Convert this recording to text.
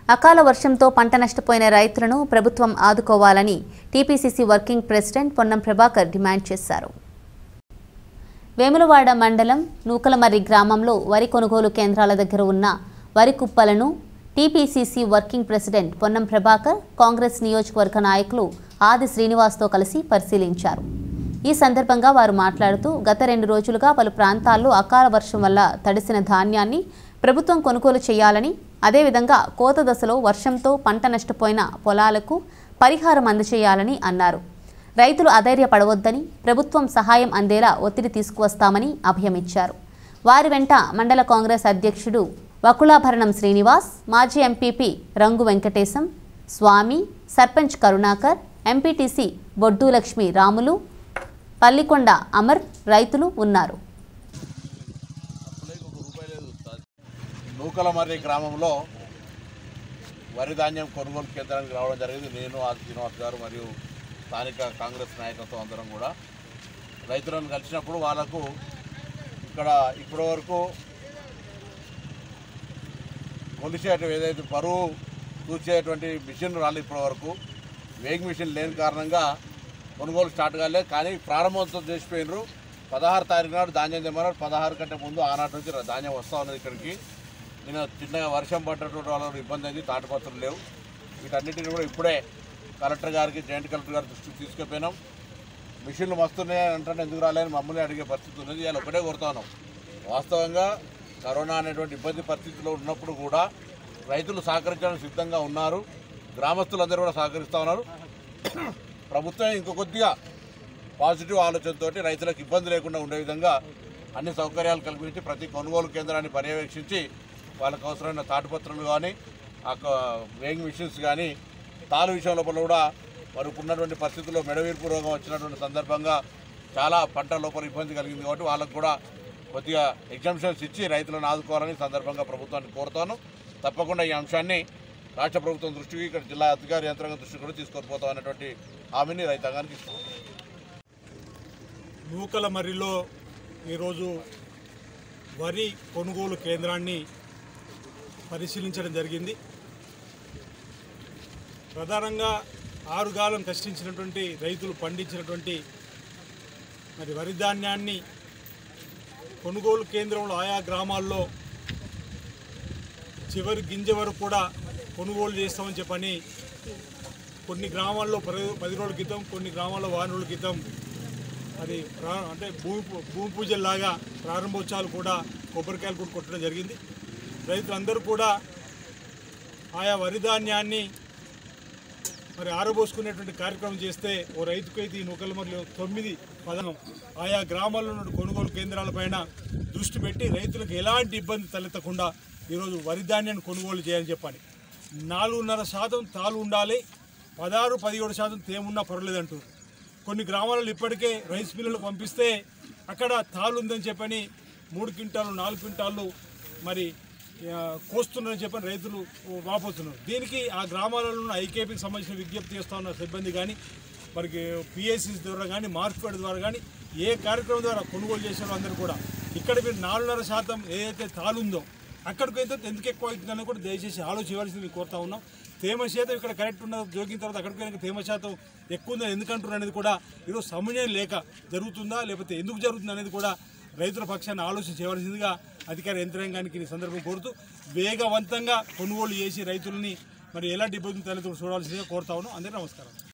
అకాల వర్షంతో పంట నష్టపోయిన రైతులను ప్రభుత్వం ఆదుకోవాలని TPCC working president Ponnam Prabhakar demand చేశారు వేములవాడ మండలం నూకలమర్రి గ్రామంలో వరి కొనుగోలు కేంద్రాల దగ్గర ఉన్న వరి కుప్పలను TPCC working president Ponnam Prabhakar Congress నియోజకవర్గ నాయకులు ఆది శ్రీనివాస్తో కలిసి పరిశీలించారు ఈ సందర్భంగా వారు మాట్లాడుతూ గత రెండు రోజులుగా పలు ప్రాంతాల్లో అకాల వర్షం వల్ల తడిసిన ధాన్యాన్ని ప్రభుత్వం కొనుగోలు చేయాలని అదేవిధంగా కోత దశలో వర్షంతో పంట నష్టపోయిన పొలాలకు పరిహారం అందజేయాలని అన్నారు రైతులు అధైర్యపడవద్దని ప్రభుత్వం సహాయం అందేలా ఒత్తిడి తీసుకువస్తామని అభయమిచ్చారు వారి వెంట మండల కాంగ్రెస్ అధ్యక్షుడు వకులాభరణం శ్రీనివాస్ మాజీ ఎంపీపీ రంగు వెంకటేశం స్వామి సర్పంచ్ కరుణాకర్ ఎంపీటీసీ బొడ్డు లక్ష్మి రాములు పల్లికొండ అమర్ రైతులు ఉన్నారు నూకలమర్రి గ్రామంలో వరి ధాన్యం కొనుగోలు కేంద్రానికి రావడం జరిగింది నేను ఆర్ శ్రీనివాస్ గారు మరియు స్థానిక కాంగ్రెస్ నాయకత్వం అందరం కూడా రైతులను కలిసినప్పుడు వాళ్ళకు ఇక్కడ ఇప్పటి వరకు కొలిసేటి ఏదైతే బరువు చూసేటువంటి మిషన్ రాలేదు ఇప్పటి వరకు వేగ్ మిషన్ లేని కారణంగా కొనుగోలు స్టార్ట్ కాలేదు కానీ ప్రారంభోత్సవం చేసిపోయినారు పదహారు తారీఖు నాడు ధాన్యం తెమ్మన్నారు పదహారు కంటే ముందు ఆనాటి నుంచి ధాన్యం వస్తూ ఉన్నది ఇక్కడికి నేను చిన్నగా వర్షం పడ్డటువంటి వాళ్ళకి ఇబ్బంది అయింది తాటిపత్రులు లేవు వీటన్నిటిని కూడా ఇప్పుడే కలెక్టర్ గారికి జాయింట్ కలెక్టర్ గారి దృష్టికి తీసుకుపోయినాం మిషన్లు మస్తున్నాయి అంటే ఎందుకు రాలేని మమ్మల్ని అడిగే పరిస్థితి ఉన్నది ఇవాళ ఒకటే కోరుతాను వాస్తవంగా కరోనా అనేటువంటి ఇబ్బంది పరిస్థితిలో ఉన్నప్పుడు కూడా రైతులు సహకరించడానికి సిద్ధంగా ఉన్నారు గ్రామస్తులందరూ కూడా సహకరిస్తూ ఉన్నారు ప్రభుత్వం ఇంకో కొద్దిగా పాజిటివ్ ఆలోచనతో రైతులకు ఇబ్బంది లేకుండా ఉండే విధంగా అన్ని సౌకర్యాలు కల్పించి ప్రతి కొనుగోలు కేంద్రాన్ని పర్యవేక్షించి వాళ్ళకు అవసరమైన తాటిపత్రులు కానీ ఆ వేయింగ్ మిషన్స్ కానీ తాలు విషయం లోపల కూడా మరి ఉన్నటువంటి పరిస్థితుల్లో మెడవీర్పు రోగం వచ్చినటువంటి సందర్భంగా చాలా పంట లోపల ఇబ్బంది కలిగింది కాబట్టి వాళ్ళకు కూడా కొద్దిగా ఎగ్జామ్షన్స్ ఇచ్చి రైతులను ఆదుకోవాలని ఈ సందర్భంగా ప్రభుత్వాన్ని కోరుతాను తప్పకుండా ఈ అంశాన్ని రాష్ట్ర ప్రభుత్వం దృష్టికి ఇక్కడ జిల్లా అధికారి యంత్రాంగం దృష్టికి కూడా తీసుకొని పోతాం అనేటువంటి హామీని రైతాంగానికి ఇస్తాం నూకల మర్రిలో ఈరోజు వరి కొనుగోలు కేంద్రాన్ని పరిశీలించడం జరిగింది ప్రధానంగా ఆరుగాలం కష్టించినటువంటి రైతులు పండించినటువంటి మరి వరి ధాన్యాన్ని కొనుగోలు కేంద్రంలో ఆయా గ్రామాల్లో చివరి గింజ వరకు కూడా కొనుగోలు చేస్తామని చెప్పని కొన్ని గ్రామాల్లో పది పది రోజుల క్రితం కొన్ని గ్రామాల్లో వారం రోజుల క్రితం అది ప్రా అంటే భూమి పూ- భూమి పూజల్లాగా ప్రారంభోత్సవాలు కూడా కొబ్బరికాయలు కూడా కొట్టడం జరిగింది రైతులందరూ కూడా ఆయా వరి ధాన్యాన్ని మరి ఆరబోసుకునేటువంటి కార్యక్రమం చేస్తే ఓ రైతుకైతే ఈ నూకలమర్లు తొమ్మిది పదనం ఆయా గ్రామాల్లో ఉన్న కొనుగోలు కేంద్రాలపైన దృష్టి పెట్టి రైతులకు ఎలాంటి ఇబ్బంది తలెత్తకుండా ఈరోజు వరి ధాన్యాన్ని కొనుగోలు చేయాలని చెప్పాలి నాలుగున్నర శాతం తాలు ఉండాలి పదహారు పదిహేడు శాతం తేమున్నా పర్వాలేదు అంటారు కొన్ని గ్రామాలలో ఇప్పటికే రైస్ మిల్లులకు పంపిస్తే అక్కడ తాళ్ళు ఉందని చెప్పని మూడు క్వింటాలు నాలుగు క్వింటాలు మరి ఆ, కోస్తున్నారని చెప్పని రైతులు వాపోతున్నారు దీనికి ఆ గ్రామాలలో ఉన్న ఐకేపీకి సంబంధించిన విజ్ఞప్తి చేస్తా ఉన్న సిబ్బంది కానీ మరి పిఎస్సి ద్వారా కానీ మార్కెట్ ద్వారా కానీ ఏ కార్యక్రమం ద్వారా కొనుగోలు చేసిన అందరూ కూడా ఇక్కడ మీరు నాలుగున్నర శాతం ఏదైతే తాళ్ళు ఉందో అక్కడికైతే ఎందుకు ఎక్కువ అవుతుందని కూడా దయచేసి ఆలోచించవలసింది మేము కోరుతా ఉన్నాం తేమ శాతం ఇక్కడ కరెక్ట్ ఉన్న జోకిన తర్వాత అక్కడికి పోయినాక తేమ శాతం ఎక్కువ ఉందని ఎందుకంటున్నారు అనేది కూడా ఈరోజు సమన్వయం లేక జరుగుతుందా లేకపోతే ఎందుకు జరుగుతుంది అనేది కూడా రైతుల పక్షాన్ని ఆలోచన చేయవలసిందిగా అధికార యంత్రాంగానికి ఈ సందర్భం కోరుతూ వేగవంతంగా కొనుగోలు చేసి రైతులని మరి ఎలాంటి ఇబ్బందులు తలెత్తుకు చూడాల్సిందిగా కోరుతా ఉన్నాం అందరికీ నమస్కారం